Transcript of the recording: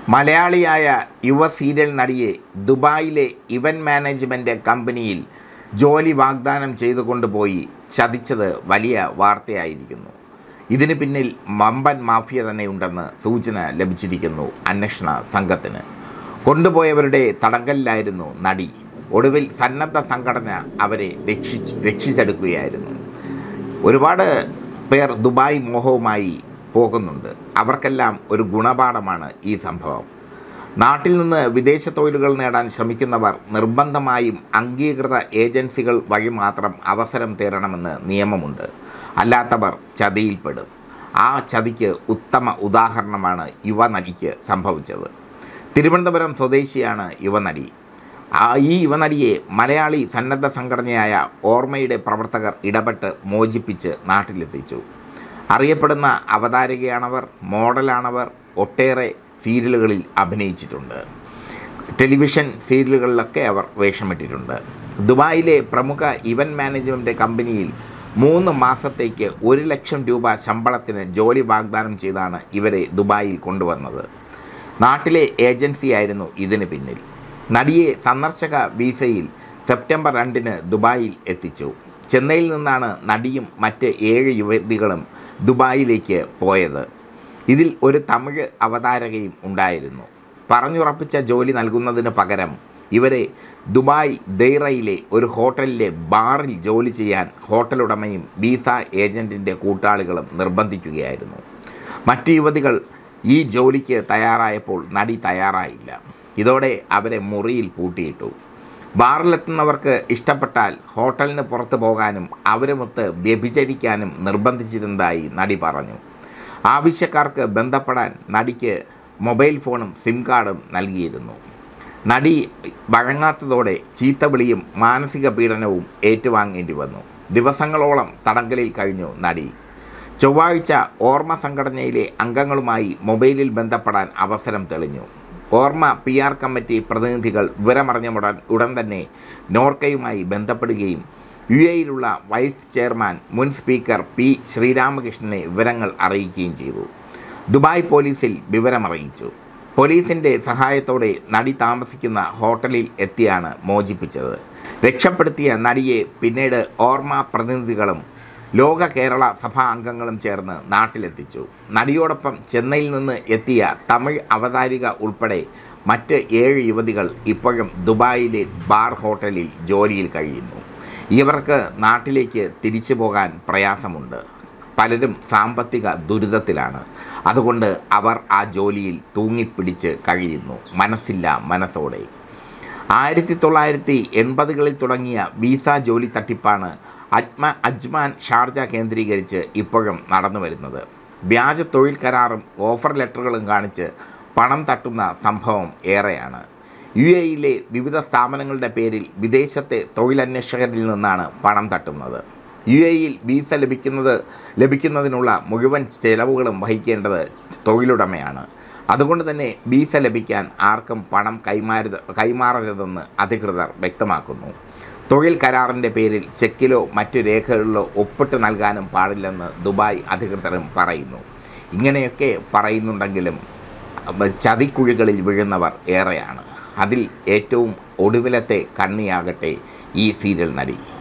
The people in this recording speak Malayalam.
മലയാളിയായ യുവ സീരിയൽ നടിയെ ദുബായിലെ ഇവൻറ്റ് മാനേജ്മെൻറ്റ് കമ്പനിയിൽ ജോലി വാഗ്ദാനം ചെയ്തു കൊണ്ടുപോയി ചതിച്ചത് വലിയ വാർത്തയായിരിക്കുന്നു ഇതിന് പിന്നിൽ മമ്പൻ മാഫിയ തന്നെയുണ്ടെന്ന് സൂചന ലഭിച്ചിരിക്കുന്നു അന്വേഷണ സംഘത്തിന് കൊണ്ടുപോയവരുടെ തടങ്കലിലായിരുന്നു നടി ഒടുവിൽ സന്നദ്ധ സംഘടന അവരെ രക്ഷിച്ച് രക്ഷിച്ചെടുക്കുകയായിരുന്നു ഒരുപാട് പേർ ദുബായ് മോഹവുമായി പോകുന്നുണ്ട് അവർക്കെല്ലാം ഒരു ഗുണപാഠമാണ് ഈ സംഭവം നാട്ടിൽ നിന്ന് വിദേശ തൊഴിലുകൾ നേടാൻ ശ്രമിക്കുന്നവർ നിർബന്ധമായും അംഗീകൃത ഏജൻസികൾ വഴി മാത്രം അവസരം തേടണമെന്ന് നിയമമുണ്ട് അല്ലാത്തവർ ചതിയിൽപ്പെടും ആ ചതിക്ക് ഉത്തമ ഉദാഹരണമാണ് യുവനടിക്ക് സംഭവിച്ചത് തിരുവനന്തപുരം സ്വദേശിയാണ് യുവനടി ആ ഈ യുവനടിയെ മലയാളി സന്നദ്ധ സംഘടനയായ ഓർമ്മയുടെ പ്രവർത്തകർ ഇടപെട്ട് മോചിപ്പിച്ച് നാട്ടിലെത്തിച്ചു അറിയപ്പെടുന്ന അവതാരകയാണവർ മോഡലാണവർ ഒട്ടേറെ സീരിയലുകളിൽ അഭിനയിച്ചിട്ടുണ്ട് ടെലിവിഷൻ സീരിയലുകളിലൊക്കെ അവർ വേഷമിട്ടിട്ടുണ്ട് ദുബായിലെ പ്രമുഖ ഇവൻറ്റ് മാനേജ്മെൻറ്റ് കമ്പനിയിൽ മൂന്ന് മാസത്തേക്ക് ഒരു ലക്ഷം രൂപ ശമ്പളത്തിന് ജോലി വാഗ്ദാനം ചെയ്താണ് ഇവരെ ദുബായിൽ കൊണ്ടുവന്നത് നാട്ടിലെ ഏജൻസിയായിരുന്നു ഇതിന് പിന്നിൽ നടിയെ സന്ദർശക വീസയിൽ സെപ്റ്റംബർ രണ്ടിന് ദുബായിൽ എത്തിച്ചു ചെന്നൈയിൽ നിന്നാണ് നടിയും മറ്റ് ഏഴ് യുവതികളും ദുബായിലേക്ക് പോയത് ഇതിൽ ഒരു തമിഴ് അവതാരകയും ഉണ്ടായിരുന്നു പറഞ്ഞുറപ്പിച്ച ജോലി നൽകുന്നതിന് പകരം ഇവരെ ദുബായ് ദൈറയിലെ ഒരു ഹോട്ടലിലെ ബാറിൽ ജോലി ചെയ്യാൻ ഹോട്ടൽ ഉടമയും വീസ ഏജൻറ്റിൻ്റെ കൂട്ടാളികളും നിർബന്ധിക്കുകയായിരുന്നു മറ്റു യുവതികൾ ഈ ജോലിക്ക് തയ്യാറായപ്പോൾ നടി തയ്യാറായില്ല ഇതോടെ അവരെ മുറിയിൽ പൂട്ടിയിട്ടു ബാറിലെത്തുന്നവർക്ക് ഇഷ്ടപ്പെട്ടാൽ ഹോട്ടലിന് പുറത്തു പോകാനും അവരുമൊത്ത് വ്യഭിചരിക്കാനും നിർബന്ധിച്ചിരുന്നതായി നടി പറഞ്ഞു ആവശ്യക്കാർക്ക് ബന്ധപ്പെടാൻ നടിക്ക് മൊബൈൽ ഫോണും സിം കാർഡും നൽകിയിരുന്നു നടി വഴങ്ങാത്തതോടെ ചീത്തവിളിയും മാനസിക പീഡനവും ഏറ്റുവാങ്ങേണ്ടി വന്നു ദിവസങ്ങളോളം തടങ്കലിൽ കഴിഞ്ഞു നടി ചൊവ്വാഴ്ച ഓർമ്മ സംഘടനയിലെ അംഗങ്ങളുമായി മൊബൈലിൽ ബന്ധപ്പെടാൻ അവസരം തെളിഞ്ഞു ഓർമ്മ പി ആർ കമ്മിറ്റി പ്രതിനിധികൾ വിവരമറിഞ്ഞ ഉടൻ ഉടൻ തന്നെ നോർക്കയുമായി ബന്ധപ്പെടുകയും യു എയിലുള്ള വൈസ് ചെയർമാൻ മുൻ സ്പീക്കർ പി ശ്രീരാമകൃഷ്ണനെ വിവരങ്ങൾ അറിയിക്കുകയും ചെയ്തു ദുബായ് പോലീസിൽ വിവരമറിയിച്ചു പോലീസിൻ്റെ സഹായത്തോടെ നടി താമസിക്കുന്ന ഹോട്ടലിൽ എത്തിയാണ് മോചിപ്പിച്ചത് രക്ഷപ്പെടുത്തിയ നടിയെ പിന്നീട് ഓർമ്മ പ്രതിനിധികളും ലോക കേരള സഭാ അംഗങ്ങളും ചേർന്ന് നാട്ടിലെത്തിച്ചു നടിയോടൊപ്പം ചെന്നൈയിൽ നിന്ന് എത്തിയ തമിഴ് അവതാരിക ഉൾപ്പെടെ മറ്റ് ഏഴ് യുവതികൾ ഇപ്പോഴും ദുബായിലെ ബാർ ഹോട്ടലിൽ ജോലിയിൽ കഴിയുന്നു ഇവർക്ക് നാട്ടിലേക്ക് തിരിച്ചു പോകാൻ പ്രയാസമുണ്ട് പലരും സാമ്പത്തിക ദുരിതത്തിലാണ് അതുകൊണ്ട് അവർ ആ ജോലിയിൽ തൂങ്ങിപ്പിടിച്ച് കഴിയുന്നു മനസ്സില്ല മനസ്സോടെ ആയിരത്തി തൊള്ളായിരത്തി എൺപതുകളിൽ തുടങ്ങിയ വീസ ജോലി തട്ടിപ്പാണ് അജ്മ അജ്മാൻ ഷാർജ കേന്ദ്രീകരിച്ച് ഇപ്പോഴും നടന്നു വരുന്നത് വ്യാജ തൊഴിൽ കരാറും ഓഫർ ലെറ്ററുകളും കാണിച്ച് പണം തട്ടുന്ന സംഭവം ഏറെയാണ് യു എയിലെ വിവിധ സ്ഥാപനങ്ങളുടെ പേരിൽ വിദേശത്തെ തൊഴിലന്വേഷകരിൽ നിന്നാണ് പണം തട്ടുന്നത് യു എയിൽ വീസ ലഭിക്കുന്നത് ലഭിക്കുന്നതിനുള്ള മുഴുവൻ ചെലവുകളും വഹിക്കേണ്ടത് തൊഴിലുടമയാണ് അതുകൊണ്ട് തന്നെ വീസ ലഭിക്കാൻ ആർക്കും പണം കൈമാരുത് കൈമാറരുതെന്ന് അധികൃതർ വ്യക്തമാക്കുന്നു തൊഴിൽ കരാറിൻ്റെ പേരിൽ ചെക്കിലോ മറ്റു രേഖകളിലോ ഒപ്പിട്ട് നൽകാനും പാടില്ലെന്ന് ദുബായ് അധികൃതരും പറയുന്നു ഇങ്ങനെയൊക്കെ പറയുന്നുണ്ടെങ്കിലും ചതിക്കുഴികളിൽ വീഴുന്നവർ ഏറെയാണ് അതിൽ ഏറ്റവും ഒടുവിലത്തെ കണ്ണിയാകട്ടെ ഈ സീരിയൽ നടി